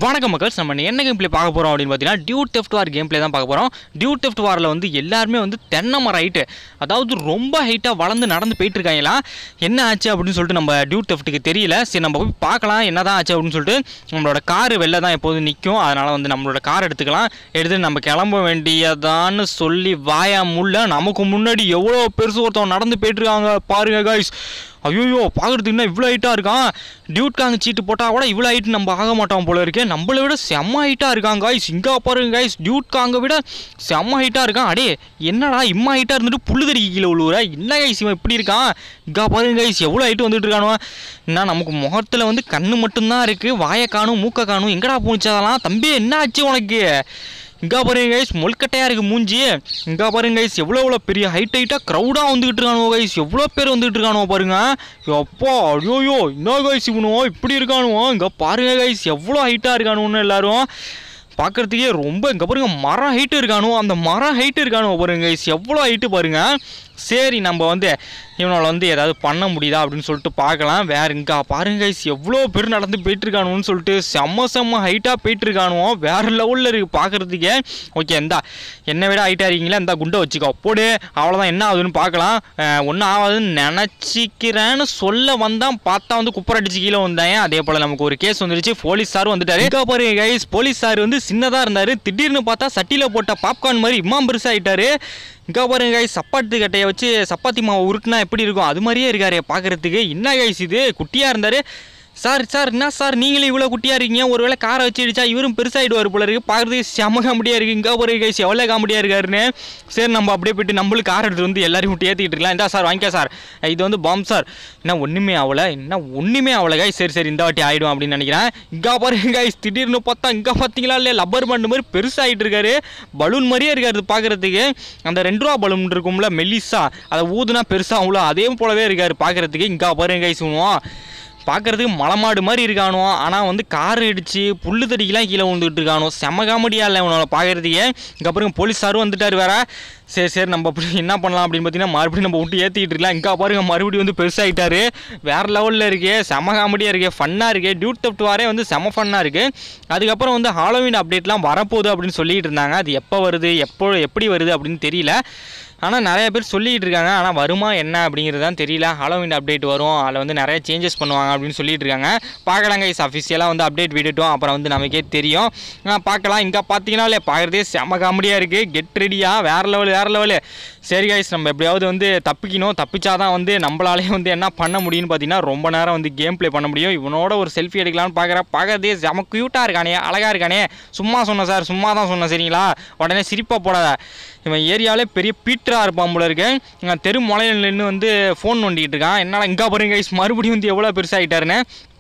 வணக்கம் மக்கள்ஸ் நம்ம என்ன கேம் ப்ளே பார்க்க போகிறோம் அப்படின்னு பார்த்தீங்கன்னா dude theft war game play தான் பார்க்க போகிறோம் டியூட் டெஃப்ட் வாரில் வந்து எல்லாருமே வந்து தென்னை மரம் ஹைட்டு அதாவது ரொம்ப ஹைட்டாக வளர்ந்து நடந்து போயிட்டு இருக்காங்களா என்ன ஆச்சு அப்படின்னு சொல்லிட்டு நம்ம டியூட் டெஃப்ட்டுக்கு தெரியல சரி நம்ம போய் பார்க்கலாம் என்ன தான் ஆச்சு அப்படின்னு சொல்லிட்டு நம்மளோட கார் வெளில தான் எப்போதும் நிற்கும் அதனால் வந்து நம்மளோட கார் எடுத்துக்கலாம் எடுத்து நம்ம கிளம்ப வேண்டியதான்னு சொல்லி வாயா முள்ள நமக்கு முன்னாடி எவ்வளோ பெருசு ஒருத்தவங்க நடந்து போயிட்டு இருக்காங்க பாருங்க காய்ஸ் ஐயோ பார்க்குறதுக்கு என்ன இவ்வளோ ஹைட்டாக இருக்கான் டியூட் காங்க சீட்டு போட்டால் கூட இவ்வளோ ஹைட் நம்ம ஆக மாட்டோம் போல இருக்கே நம்மளை விட செம்ம ஹைட்டாக இருக்கான் காய்ஸ் இங்கே பாருங்க காய்ஸ் டியூட் காங்க விட செம்ம ஹைட்டாக இருக்கான் அடே என்னடா இம்மா ஹைட்டாக இருந்துட்டு புல்லு தறிக்கு கீழே விழுவுற என்ன கைஸ் இவன் இப்படி இருக்கான் இங்கே பாருங்க கைஸ் எவ்வளோ ஹைட்டு வந்துட்டு இருக்கானோ என்ன நமக்கு முகத்தில் வந்து கண்ணு மட்டும்தான் இருக்குது வாயை காணும் மூக்கை காணும் எங்கடா போனிச்சதெல்லாம் தம்பி என்ன ஆச்சு உனக்கு இங்கே பாருங்க கைஸ் மொல்கட்டையாக இருக்குது மூஞ்சி இங்கே பாருங்க கைஸ் எவ்வளோ எவ்வளோ பெரிய ஹைட் ஹைட்டாக க்ரௌடாக வந்துகிட்டு இருக்கானுவோ கைஸ் எவ்வளோ பேர் வந்துகிட்டு இருக்கானுவோ பாருங்க அப்பா ஐயோயோ என்ன கைஸ் இவனுவோ இப்படி இருக்கானுவோ இங்கே பாருங்க கைஸ் எவ்வளோ ஹைட்டாக இருக்கானுன்னு எல்லாரும் பார்க்குறதுக்கே ரொம்ப இங்கே பாருங்க மரம் ஹைட்டு இருக்கானோ அந்த மரம் ஹைட்டு இருக்கானோ பாருங்க கைஸ் எவ்வளோ ஹைட்டு பாருங்க சரி நம்ம வந்து இவனால் வந்து ஏதாவது பண்ண முடியுதா அப்படின்னு சொல்லிட்டு பார்க்கலாம் வேற இங்கே பாருங்க கைஸ் எவ்வளோ பேர் நடந்து போயிட்டு இருக்கானுன்னு சொல்லிட்டு செம்ம செம்ம ஹைட்டாக போயிட்டு இருக்கானுவோ வேற லெவலில் இருக்குது பார்க்குறதுக்கே ஓகே இந்தா என்னை விட ஹைட்டாக இருக்கீங்களா இந்த குண்டை வச்சுக்கோ போடு அவ்வளோதான் என்ன ஆகுதுன்னு பார்க்கலாம் ஒன்றும் ஆகாதுன்னு நினச்சிக்கிறேன்னு சொல்ல வந்தான் பார்த்தா வந்து குப்பர் அடிச்சு கீழே வந்தேன் அதே போல் நமக்கு ஒரு கேஸ் வந்துருச்சு போலீஸ் சார் வந்துட்டாரு இங்கே பாருங்க கைஸ் போலீஸ் சார் வந்து சின்னதாக இருந்தார் திடீர்னு பார்த்தா சட்டியில் போட்ட பாப்கார்ன் மாதிரி இம்மாம் பெருசாகிட்டாரு இங்கே பாருங்க கைஸ் சப்பாத்தி கட்டையை வச்சு சப்பாத்தி மாவை உருட்டுனா எப்படி இருக்கும் அது மாதிரியே இருக்காரு பார்க்குறதுக்கு என்ன கைஸ் இது குட்டியாக இருந்தார் சார் சார் என்ன சார் நீங்களே இவ்வளோ குட்டியாக இருக்கீங்க ஒருவேளை காரை வச்சு அடிச்சா இவரும் பெருசாகிடுவார் போல இருக்குது பார்க்குறதுக்கு செம காமெடியாக இருக்குது இங்கே பாருங்க கைஸ் எவ்வளோ காமெடியாக இருக்காருன்னு சரி நம்ம அப்படியே போயிட்டு நம்மளுக்கு கார் எடுத்து வந்து எல்லாரையும் விட்டு ஏற்றிக்கிட்டு இருக்கலாம் இந்தா சார் வாங்கிக்க சார் இது வந்து பாம் சார் என்ன ஒன்றுமே ஆகலை என்ன ஒன்றுமே ஆகலை கைஸ் சரி சரி இந்த வாட்டி ஆகிடும் அப்படின்னு நினைக்கிறேன் இங்கே பாருங்க கைஸ் திடீர்னு பார்த்தா இங்கே பார்த்தீங்களா இல்லையா லப்பர் பேண்ட் மாதிரி பெருசாகிட்டு இருக்காரு பலூன் மாதிரியே இருக்காரு பார்க்குறதுக்கு அந்த ரெண்டு ரூபா பலூன் இருக்கும்ல மெல்லிஸா அதை ஊதுனா பெருசாகும்ல அதே போலவே இருக்காரு பார்க்குறதுக்கு இங்கே பாருங்க கைஸ் உணுவோம் பார்க்குறதுக்கு மலைமாடு மாதிரி இருக்கானோ ஆனால் வந்து கார் அடிச்சு புல்லு தடிக்கெலாம் கீழே விழுந்துட்டு இருக்கானோ செம காமெடியாக இல்லை உன்னோட பார்க்குறதுக்கே இங்கே அப்புறம் போலீஸ் சாரும் வந்துட்டார் வேற சரி சரி நம்ம அப்படி என்ன பண்ணலாம் அப்படின்னு பார்த்தீங்கன்னா மறுபடியும் நம்ம விட்டு ஏற்றிக்கிட்டு இருக்கலாம் இங்கே பாருங்க மறுபடியும் வந்து பெருசாகிட்டாரு வேறு லெவலில் இருக்கே செம காமெடியாக இருக்கே ஃபன்னாக இருக்கே டியூட் தப்ட் வாரே வந்து செம ஃபன்னாக இருக்குது அதுக்கப்புறம் வந்து ஹாலோவின் அப்டேட்லாம் வரப்போகுது அப்படின்னு சொல்லிட்டு இருந்தாங்க அது எப்போ வருது எப்போ எப்படி வருது அப்படின்னு தெரியல ஆனால் நிறைய பேர் சொல்லிகிட்டு இருக்காங்க ஆனால் வருமா என்ன அப்படிங்கிறது தான் தெரியல ஹாலோவின் அப்டேட் வரும் அதில் வந்து நிறைய சேஞ்சஸ் பண்ணுவாங்க அப்படின்னு சொல்லிட்டு இருக்காங்க பார்க்கலாங்க இஸ் அஃபிஷியலாக வந்து அப்டேட் விட்டுட்டோம் அப்புறம் வந்து நமக்கே தெரியும் ஆ, பார்க்கலாம் இங்கே பார்த்தீங்கன்னாலே பார்க்குறதே செம காமெடியாக இருக்குது கெட் ரெடியாக வேறு லெவல் வேறு லெவலு சரி கைஸ் நம்ம எப்படியாவது வந்து தப்பிக்கணும் தப்பிச்சாதான் வந்து நம்மளாலே வந்து என்ன பண்ண முடியும்னு பார்த்தீங்கன்னா ரொம்ப நேரம் வந்து கேம் ப்ளே பண்ண முடியும் இவனோட ஒரு செல்ஃபி எடுக்கலாம்னு பார்க்குறேன் பார்க்கறதே செம க்யூட்டாக இருக்கானே அழகாக இருக்கானே சும்மா சொன்னேன் சார் சும்மா தான் சொன்னேன் சரிங்களா உடனே சிரிப்பாக போடாத இவன் ஏரியாவிலே பெரிய பீட்டராக இருப்பான் போல இருக்கு இவன் தெரு முளையில் நின்று வந்து ஃபோன் நோண்டிகிட்டு இருக்கான் என்னால் இங்கே பாருங்க கைஸ் மறுபடியும் வந்து எவ்வளோ பெருசாகிட்டாருன்னு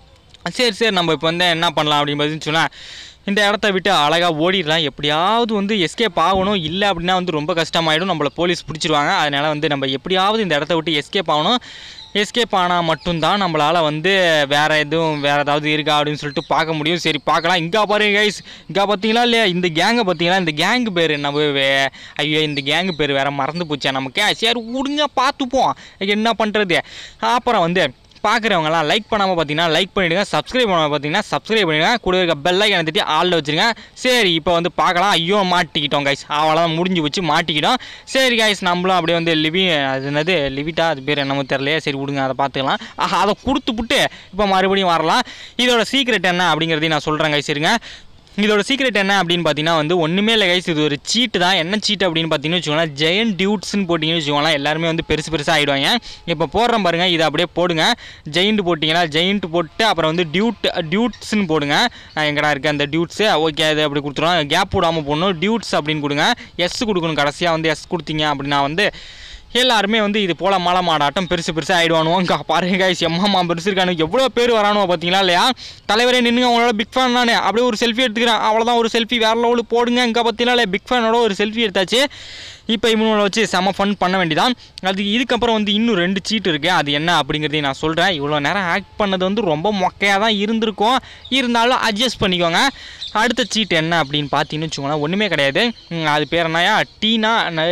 சரி சரி நம்ம இப்போ வந்து என்ன பண்ணலாம் அப்படின்னு பார்த்தீங்கன்னு சொன்னால் இந்த இடத்த விட்டு அழகாக ஓடிடலாம் எப்படியாவது வந்து எஸ்கேப் ஆகணும் இல்லை அப்படின்னா வந்து ரொம்ப கஷ்டமாயிடும் நம்மளை போலீஸ் பிடிச்சிருவாங்க அதனால் வந்து நம்ம எப்படியாவது இந்த இடத்த விட்டு எஸ்கேப் ஆகணும் எஸ்கேப் ஆனால் மட்டும்தான் நம்மளால் வந்து வேறு எதுவும் வேறு ஏதாவது இருக்கா அப்படின்னு சொல்லிட்டு பார்க்க முடியும் சரி பார்க்கலாம் இங்கே பாருங்க கைஸ் இங்கே பார்த்தீங்களா இல்லையா இந்த கேங்கை பார்த்தீங்களா இந்த கேங்கு பேர் நம்ம வே- ஐயோ இந்த கேங்கு பேர் வேறு மறந்து போச்சா நமக்கு சரி விடுங்க பார்த்துப்போம் என்ன பண்ணுறது அப்புறம் வந்து பார்க்குறவங்கலாம் லைக் பண்ணாமல் பார்த்தீங்கன்னா லைக் பண்ணிவிடுங்க சப்ஸ்கிரைப் பண்ணாமல் பார்த்தீங்கன்னா சப்ஸ்கிரைப் பண்ணிடுங்க கூட இருக்க பெல்லை எனக்கு தட்டி ஆளில் வச்சுருங்க சரி இப்போ வந்து பார்க்கலாம் ஐயோ மாட்டிக்கிட்டோம் கைஸ் அவ்வளோதான் முடிஞ்சு வச்சு மாட்டிக்கிட்டோம் சரி கைஸ் நம்மளும் அப்படியே வந்து லிவி அது என்னது லிவிட்டா அது பேர் என்னமோ தெரியலையே சரி விடுங்க அதை பார்த்துக்கலாம் ஆஹா அதை கொடுத்துப்புட்டு இப்போ மறுபடியும் வரலாம் இதோட சீக்ரெட் என்ன அப்படிங்கிறதையும் நான் சொல்கிறேன் கைஸ் இருங்க இதோட சீக்ரெட் என்ன அப்படின்னு பார்த்தீங்கன்னா வந்து ஒன்றுமே இல்லை கைஸ் இது ஒரு சீட்டு தான் என்ன சீட் அப்படின்னு பார்த்தீங்கன்னு வச்சுக்கோங்களேன் ஜெயன் டியூட்ஸ்னு போட்டிங்கன்னு வச்சுக்கோங்களேன் எல்லாருமே வந்து பெருசு பெருசாக ஆகிடுவாங்க இப்போ போடுறேன் பாருங்கள் இதை அப்படியே போடுங்க ஜெயிண்ட் போட்டிங்கன்னா ஜெயிண்ட் போட்டு அப்புறம் வந்து டியூட் டியூட்ஸ்னு போடுங்க நான் எங்கடா இருக்குது அந்த டியூட்ஸு ஓகே அது அப்படி கொடுத்துருவோம் கேப் விடாமல் போடணும் டியூட்ஸ் அப்படின்னு கொடுங்க எஸ் கொடுக்கணும் கடைசியாக வந்து எஸ் கொடுத்தீங்க அப்படின்னா வந்து எல்லாருமே வந்து இது போல் மலை மாடாட்டம் பெருசு பெருசாக ஆயிடுவானுவோம் இங்கே பாருங்க guys, எம்மாமா பெருசு இருக்கானு எவ்வளோ பேர் வரானுவோ பார்த்தீங்களா இல்லையா தலைவரே நின்று அவங்களோட பிக் ஃபேன் நானே அப்படியே ஒரு செல்ஃபி எடுத்துக்கிறேன் அவ்வளோதான் ஒரு செல்ஃபி வேற லெவலுக்கு போடுங்க இங்கே பார்த்தீங்களா இல்லையா பிக் ஃபேனோட ஒரு செல்ஃபி எடுத்தாச்சு இப்போ இவனோட வச்சு செம ஃபன் பண்ண வேண்டியதான் அது இதுக்கப்புறம் வந்து இன்னும் ரெண்டு சீட் இருக்குது அது என்ன அப்படிங்கிறதையும் நான் சொல்கிறேன் இவ்வளோ நேரம் ஆக்ட் பண்ணது வந்து ரொம்ப மொக்கையாக தான் இருந்திருக்கும் இருந்தாலும் அட்ஜஸ்ட் பண்ணிக்கோங்க அடுத்த சீட் என்ன அப்படின்னு பார்த்தீங்கன்னு வச்சுக்கோங்களேன் ஒன்றுமே கிடையாது ம், அது பேர் என்னயா டீனா ந-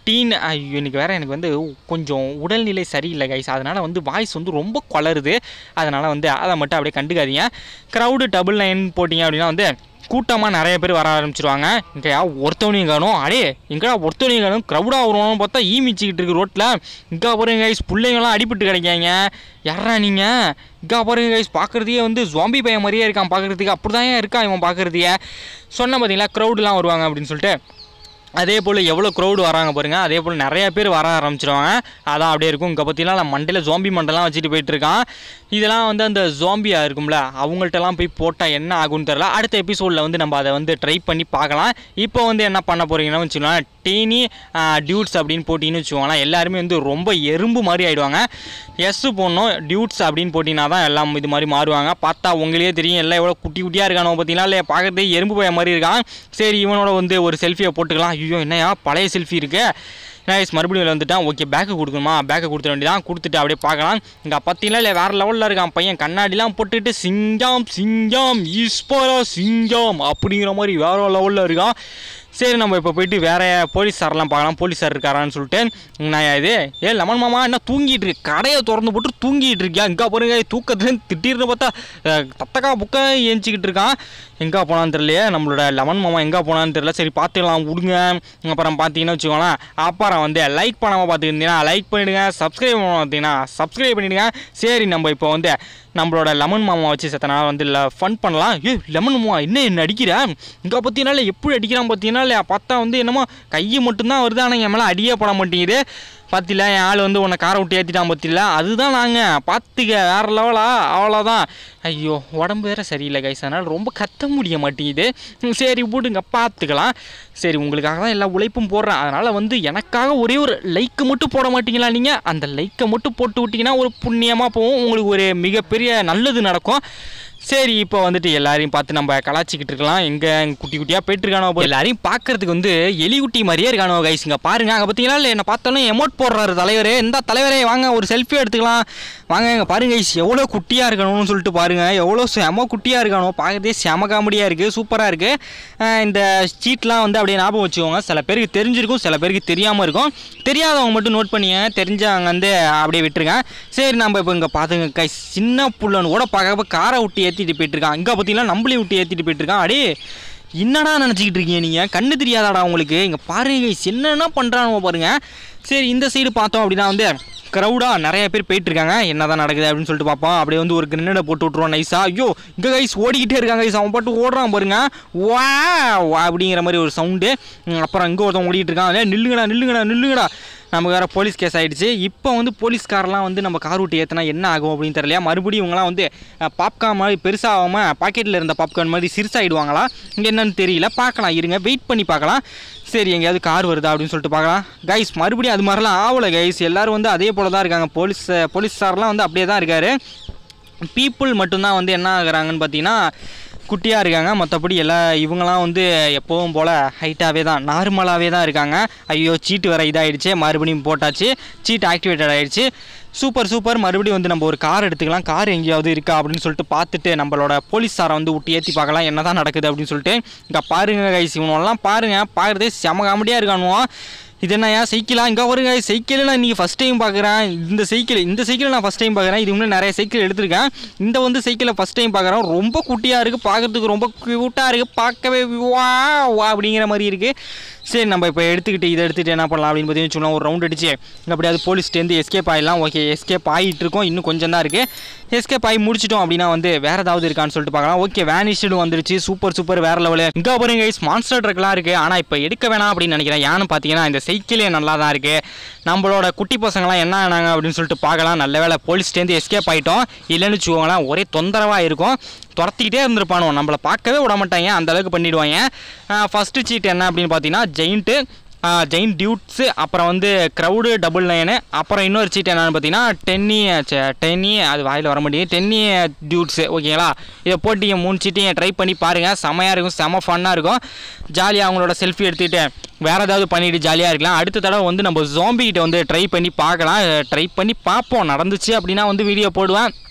டீன் ஐயோ இன்னைக்கு வேறு எனக்கு வந்து கொஞ்சம் உடல்நிலை சரியில்லை கைஸ் அதனால் வந்து வாய்ஸ் வந்து ரொம்ப குளருது அதனால் வந்து அதை மட்டும் அப்படியே கண்டுக்காதீங்க க்ரௌடு டபுள் நைன் போட்டிங்க அப்படின்னா வந்து கூட்டமாக நிறைய பேர் வர ஆரம்பிச்சிருவாங்க இங்கே ஒருத்தவனையும் காணும் அடே எங்கடா ஒருத்தவனையும் காணும் க்ரௌடாக வருவானு பார்த்தா ஈ மிச்சிக்கிட்டு இருக்கு ரோட்டில் இங்கே பாருங்க கைஸ் பிள்ளைங்களாம் அடிபட்டு கிடைக்காங்க யாரா நீங்கள் இங்கே பாருங்க கைஸ் பார்க்குறதையே வந்து ஜாம்பி பையன் மாதிரியே இருக்கான் பார்க்குறதுக்கு அப்படி தான் இருக்கான் இவன் பார்க்குறதையே சொன்ன பார்த்தீங்களா க்ரௌடெலாம் வருவாங்க அப்படின்னு சொல்லிட்டு அதே போல் எவ்வளோ க்ரௌடு வராங்க பாருங்க அதே போல் நிறைய பேர் வர ஆரம்பிச்சிருவாங்க அதான் அப்படியே இருக்கும் இங்கே பார்த்தீங்கன்னா நான் மண்டையில் ஜோம்பி மண்டெல்லாம் வச்சுட்டு போயிட்டு இருக்கான் இதெல்லாம் வந்து அந்த ஜோம்பியாக இருக்கும்ல அவங்கள்ட்டலாம் போய் போட்டால் என்ன ஆகும்னு தெரில அடுத்த எபிசோடில் வந்து நம்ம அதை வந்து ட்ரை பண்ணி பார்க்கலாம் இப்போ வந்து என்ன பண்ண போகிறீங்கன்னா வச்சுக்கோங்களேன் டீனி டியூட்ஸ் அப்படின்னு போட்டிங்கன்னு வச்சுக்கோங்களேன் எல்லாருமே வந்து ரொம்ப எறும்பு மாதிரி ஆயிடுவாங்க எஸ் போடணும் டியூட்ஸ் அப்படின்னு போட்டிங்கன்னா தான் எல்லாம் இது மாதிரி மாறுவாங்க பார்த்தா உங்களுக்கே தெரியும் எல்லாம் எவ்வளோ குட்டி குட்டியாக இருக்கானோ பார்த்தீங்கன்னா இல்லை பார்க்கறதே எறும்பு பையன் மாதிரி இருக்கான் சரி இவனோட வந்து ஒரு செல்ஃபியை போட்டுக்கலாம் ஐயோ என்னையா பழைய செல்ஃபி இருக்கு நைஸ் மறுபடியும் வெளில வந்துட்டான் ஓகே பேக்கு கொடுக்கணுமா பேக்கை கொடுத்துட வேண்டியதான் கொடுத்துட்டு அப்படியே பார்க்கலாம் இங்கே பார்த்தீங்கன்னா இல்லை வேறு லெவலில் இருக்கான் பையன் கண்ணாடிலாம் போட்டுட்டு சிங்கம் சிங்கம் ஈஸ்வரா சிங்கம் அப்படிங்கிற மாதிரி வேற லெவலில் இருக்கான் சரி நம்ம இப்போ போயிட்டு வேற போலீஸ் சார்லாம் பார்க்கலாம் போலீஸ் சார் இருக்காரான்னு சொல்லிட்டு நான் இது ஏ லெமன் மாமா என்ன தூங்கிட்டு இருக்கு கடையை திறந்து போட்டு தூங்கிட்டு இருக்கியா இங்கே பாருங்க தூக்கத்துலேருந்து திட்டிருந்து பார்த்தா அஹ், தத்தக்கா புக்க ஏஞ்சிக்கிட்டு இருக்கான் எங்கே போனான்னு தெரியலையே நம்மளோட லெமன் மாமா எங்கே போனான்னு தெரியல சரி பார்த்துக்கலாம் விடுங்க அப்புறம் பார்த்தீங்கன்னா வச்சுக்கோங்களேன் அப்புறம் வந்து லைக் பண்ணாமல் பார்த்துக்கிட்டீங்கன்னா லைக் பண்ணிவிடுங்க சப்ஸ்கிரைப் பண்ண பார்த்தீங்கன்னா சப்ஸ்கிரைப் பண்ணிவிடுங்க சரி நம்ம இப்போ வந்து நம்மளோட லெமன் மாமா வச்சு செத்த நாள் வந்து ஃபன் பண்ணலாம் ஏ லெமன் மாமா என்ன என்ன அடிக்கிற இங்கே பார்த்தீங்கன்னா எப்படி அடிக்கிறான் பார்த்தீங்கன்னா பார்த்தா வந்து என்னமோ கையை மட்டும்தான் வருது ஆனால் என் மேலே அடியே போட மாட்டேங்குது பார்த்தில என் ஆள் வந்து உன்னை காரை விட்டு ஏற்றிட்டான் பார்த்தில அதுதான் நாங்கள் பார்த்துக்க வேறு லெவலா அவ்வளோதான் ஐயோ உடம்பு வேற சரியில்லை கைஸ் அதனால் ரொம்ப கத்த முடிய மாட்டேங்குது ம், சரி விடுங்க பார்த்துக்கலாம் சரி உங்களுக்காக தான் எல்லா உழைப்பும் போடுறேன் அதனால் வந்து எனக்காக ஒரே ஒரு லைக்கு மட்டும் போட மாட்டீங்களா நீங்கள் அந்த லைக்கை மட்டும் போட்டு விட்டிங்கன்னா ஒரு புண்ணியமாக போகும் உங்களுக்கு ஒரு மிகப்பெரிய நல்லது நடக்கும் சரி இப்போ வந்துட்டு எல்லாரையும் பார்த்து நம்ம கலாச்சிக்கிட்டு இருக்கலாம் எங்கே குட்டி குட்டியாக போயிட்டு இருக்கானோ அப்போ எல்லாரையும் பார்க்கறதுக்கு வந்து எலிகுட்டி மாதிரியே இருக்கானோ கைஸ் இங்கே பாருங்க அங்கே பார்த்தீங்கன்னா இல்லை என்ன பார்த்தாலும் எமோட் போடுறாரு தலைவரே இந்த தலைவரே வாங்க ஒரு செல்ஃபி எடுத்துக்கலாம் வாங்க இங்கே பாருங்க கைஸ் எவ்வளோ குட்டியாக இருக்கணும்னு சொல்லிட்டு பாருங்க எவ்வளோ செம குட்டியாக இருக்கானோ பார்க்கறதே செம காமெடியாக இருக்குது சூப்பராக இருக்குது இந்த சீட்லாம் வந்து அப்படியே ஞாபகம் வச்சுக்கோங்க சில பேருக்கு தெரிஞ்சிருக்கும் சில பேருக்கு தெரியாமல் இருக்கும் தெரியாதவங்க மட்டும் நோட் பண்ணிங்க தெரிஞ்சவங்க வந்து அப்படியே விட்டுருங்க சரி நம்ம இப்போ இங்கே பார்த்துங்க கை சின்ன புள்ளன்னு கூட பார்க்க காரை விட்டு ஏற்றிட்டு போயிட்டு இருக்கான் இங்கே பார்த்தீங்கன்னா நம்மளையும் விட்டு ஏற்றிட்டு போயிட்டு இருக்கான் அடே என்னடா நினச்சிக்கிட்டு இருக்கீங்க நீங்கள் கண்ணு தெரியாதாடா உங்களுக்கு இங்கே பாருங்க guys, என்னென்ன பண்ணுறானோ பாருங்க சரி இந்த சைடு பார்த்தோம் அப்படின்னா வந்து க்ரௌடாக நிறைய பேர் போயிட்டு இருக்காங்க என்னதான் நடக்குது அப்படின்னு சொல்லிட்டு பார்ப்போம் அப்படியே வந்து ஒரு கிரனேடை போட்டு விட்ருவோம் நைஸாக ஐயோ இங்கே கைஸ் ஓடிக்கிட்டே இருக்காங்க கைஸ் அவன் பாட்டு ஓடுறான் பாருங்க வா வா அப்படிங்கிற மாதிரி ஒரு சவுண்டு அப்புறம் இங்கே ஒருத்தன் ஓடிட்டு இருக்கான் "ஏய், நில்லுங்கடா நில்லுங்கடா நில்லுங்கடா நமக்கு வேறு போலீஸ் கேஸ் ஆகிடுச்சு இப்போ வந்து போலீஸ்காரெலாம் வந்து நம்ம கார் விட்டு ஏற்றினா என்ன ஆகும் அப்படின்னு தெரியலையா மறுபடியும் இவங்கலாம் வந்து பாப்கார்ன் மாதிரி பெருசாகாமல் பாக்கெட்டில் இருந்த பாப்கார்ன் மாதிரி சிறுசாயிடுவாங்களா இங்கே என்னன்னு தெரியல பார்க்கலாம் இருங்க வெயிட் பண்ணி பார்க்கலாம் சரி எங்கேயாவது கார் வருதா அப்படின்னு சொல்லிட்டு பார்க்கலாம் கைஸ் மறுபடியும் அது மாதிரிலாம் ஆகலை கைஸ் எல்லாரும் வந்து அதே போல தான் இருக்காங்க போலீஸ் போலீஸாரெலாம் வந்து அப்படியே தான் இருக்காரு பீப்புள் மட்டும்தான் வந்து என்ன ஆகுறாங்கன்னு பார்த்தீங்கன்னா குட்டியாக இருக்காங்க மற்றபடி எல்லா இவங்களாம் வந்து எப்போவும் போல் ஹைட்டாகவே தான் நார்மலாகவே தான் இருக்காங்க ஐயோ சீட்டு வேறு இதாகிடுச்சு மறுபடியும் போட்டாச்சு சீட் ஆக்டிவேட்டட் ஆகிடுச்சு சூப்பர் சூப்பர் மறுபடியும் வந்து நம்ம ஒரு கார் எடுத்துக்கலாம் கார் எங்கேயாவது இருக்கா அப்படின்னு சொல்லிட்டு பார்த்துட்டு நம்மளோட போலீஸாரை வந்து விட்டு ஏற்றி பார்க்கலாம் என்ன தான் நடக்குது அப்படின்னு சொல்லிட்டு இங்கே பாருங்க கைஸ் இவனெல்லாம் பாருங்கள் பார்க்குறதே செம காமெடியாக இருக்கானுவோம் இது என்னய்யா சைக்கிளா இங்கே வருங்க சைக்கிள் நான் இன்றைக்கி ஃபஸ்ட் டைம் பார்க்குறேன் இந்த சைக்கிள் இந்த சைக்கிளை நான் ஃபஸ்ட் டைம் பார்க்குறேன் இது முன்னாடி நிறைய சைக்கிள் எடுத்திருக்கேன் இந்த வந்து சைக்கிளை ஃபஸ்ட் டைம் பார்க்குறேன் ரொம்ப குட்டியாக இருக்குது பார்க்குறதுக்கு ரொம்ப க்யூட்டாக இருக்குது பார்க்கவே வா வா அப்படிங்கிற மாதிரி இருக்குது சரி நம்ம இப்போ எடுத்துக்கிட்டு இதை எடுத்துகிட்டு என்ன பண்ணலாம் அப்படின்னு பார்த்தீங்கன்னா வச்சுக்கோங்களேன், ஒரு ரவுண்ட் அடிச்சு அப்படியாவது போலீஸ்டேருந்து எஸ்கேப் ஆகிடலாம் ஓகே எஸ்கேப் ஆகிட்டு இருக்கோம் இன்னும் கொஞ்சம் தான் இருக்குது எஸ்கேப் ஆகி முடிச்சிட்டோம் அப்படின்னா வந்து வேறு ஏதாவது இருக்கான்னு சொல்லிட்டு பார்க்கலாம் ஓகே வேனிஷ்டு வந்துருச்சு சூப்பர் சூப்பர் வேறு லெவலு இங்கே பாருங்க guys, மான்ஸ்டர் ட்ரக்லாம் இருக்குது ஆனால் இப்போ எடுக்க வேணாம் அப்படின்னு நினைக்கிறேன் ஏன்னு பார்த்தீங்கன்னா இந்த சைக்கிளே நல்லா தான் இருக்குது நம்மளோட குட்டி பசங்களாம் என்ன ஆனாங்க அப்படின்னு சொல்லிட்டு பார்க்கலாம் நல்ல வேளை போலீஸ்டேருந்து எஸ்கேப் ஆகிட்டோம் இல்லைன்னு வச்சுக்கோங்களேன் ஒரே தொந்தரவாக இருக்கும் துரத்திக்கிட்டே இருந்திருப்பானோ நம்மளை பார்க்கவே விட மாட்டாங்க அந்த அளவுக்கு பண்ணிடுவாங்க ஃபஸ்ட்டு சீட் என்ன அப்படின்னு பார்த்தீங்கன்னா ஜெயிண்ட்டு ஜெயின் டியூட்ஸு அப்புறம் வந்து க்ரௌடு டபுள் நைனு அப்புறம் இன்னொரு சீட் என்னன்னு பார்த்தீங்கன்னா டென்னி ச்ச, டென்னி அது வாயில் வர மாட்டேங்குது டென்னி டியூட்ஸு ஓகேங்களா இதை போட்டிங்க மூணு சீட்டையும் ட்ரை பண்ணி பாருங்கள் செமையாக இருக்கும் செம ஃபன்னாக இருக்கும் ஜாலியாக அவங்களோட செல்ஃபி எடுத்துக்கிட்டு வேறு ஏதாவது பண்ணிட்டு ஜாலியாக இருக்கலாம் அடுத்த தடவை வந்து நம்ம ஜோம்பி கிட்ட வந்து ட்ரை பண்ணி பார்க்கலாம் ட்ரை பண்ணி பார்ப்போம் நடந்துச்சு அப்படின்னா வந்து வீடியோ போடுவேன்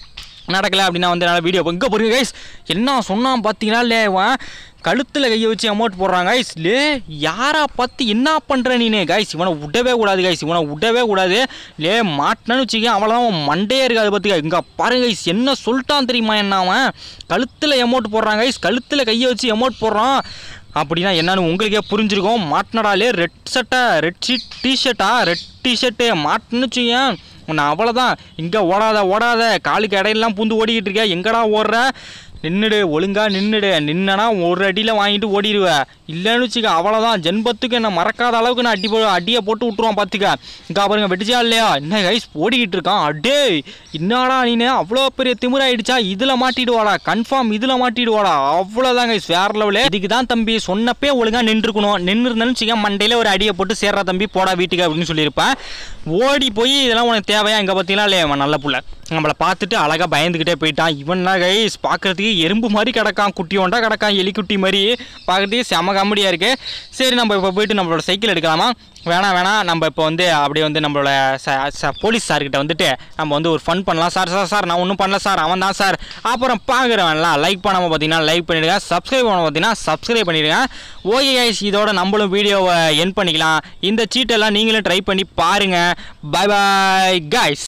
நடக்கலை அப்படின்னா வந்து என்னால் வீடியோ இங்கே பாருங்க கைஸ் என்ன சொன்னான் பார்த்தீங்கன்னா லே இவன் கழுத்தில் கையை வச்சு அமௌண்ட் போடுறாங்க கைஸ் லே யாரா பார்த்து என்ன பண்ணுற நீனே கைஸ் இவனை விடவே கூடாது கைஸ் இவனை விடவே கூடாது லே மாட்டினு வச்சுக்க அவ்வளோதான் அவன் மண்டே இருக்காது பார்த்துக்க இங்கே பாருங்க கைஸ் என்ன சொல்லிட்டான் தெரியுமா என்ன அவன் கழுத்தில் அமௌண்ட் போடுறாங்க கைஸ் கழுத்தில் கையை வச்சு அமௌண்ட் போடுறான் அப்படின்னா என்னன்னு உங்களுக்கே புரிஞ்சிருக்கும் மாட்டினடாலே ரெட் சட்டை ரெட் ஷீட் டிஷர்ட்டா ரெட் டிஷர்ட்டு மாட்டினு வச்சுக்கேன் உன்னை அவ்வளோதான் இங்கே ஓடாத ஓடாத காலுக்கு இடையெல்லாம் பூந்து ஓடிக்கிட்டு இருக்க எங்கடா ஓடுற நின்றுடு ஒழுங்கா நின்றுடு நின்னனா ஒரு அடியில் வாங்கிட்டு ஓடிடுவ இல்லைன்னு வச்சுக்க அவ்வளோதான் ஜென்மத்துக்கு என்ன மறக்காத அளவுக்கு நான் அடி போ அடியை போட்டு விட்ருவான் பார்த்துக்க இங்கே பாருங்க வெட்டிச்சா இல்லையா என்ன கைஸ் ஓடிக்கிட்டு இருக்கான் அடே என்னடா நீனு அவ்வளோ பெரிய திமிராயிடுச்சா இதில் மாட்டிடுவாடா கன்ஃபார்ம் இதில் மாட்டிடுவாடா அவ்வளோதான் கைஸ் வேற லெவலு இதுக்கு தான் தம்பி சொன்னப்பே ஒழுங்கா நின்றுக்கணும் நின்று இருந்தேன்னு வச்சுக்க மண்டையில் ஒரு அடியை போட்டு சேர்றா தம்பி போடா வீட்டுக்கு அப்படின்னு சொல்லியிருப்பேன் ஓடி போய் இதெல்லாம் உனக்கு தேவையா இங்கே பார்த்தீங்களா இல்லையா இவன் நல்ல புள்ள நம்மளை பார்த்துட்டு அழகாக பயந்துக்கிட்டே போயிட்டான் இவன்னா கைஸ் பார்க்குறதுக்கு எறும்பு மாதிரி கிடக்கான் குட்டியோண்டா கிடக்கான் எலிக்குட்டி மாதிரி பார்க்குறதுக்கு செம காமெடியாக இருக்குது சரி நம்ம இப்போ போயிட்டு நம்மளோட சைக்கிள் எடுக்கலாமா வேணாம் வேணாம் நம்ம இப்போ வந்து அப்படியே வந்து நம்மளோட ச ச போலீஸ் சார்கிட்ட வந்துட்டு நம்ம வந்து ஒரு ஃபன் பண்ணலாம் சார் சார் சார் நான் ஒன்றும் பண்ணல சார் அவன் தான் சார் அப்புறம் பார்க்குறவன்லாம் லைக் பண்ணாமல் பார்த்தீங்கன்னா லைக் பண்ணிவிடுங்க சப்ஸ்கிரைப் பண்ண பார்த்தீங்கன்னா சப்ஸ்கிரைப் பண்ணிடுங்க ஓகே கைஸ் இதோட நம்மளும் வீடியோவை என் பண்ணிக்கலாம் இந்த சீட்டெல்லாம் நீங்களும் ட்ரை பண்ணி பாருங்கள் பை பாய் கைஸ்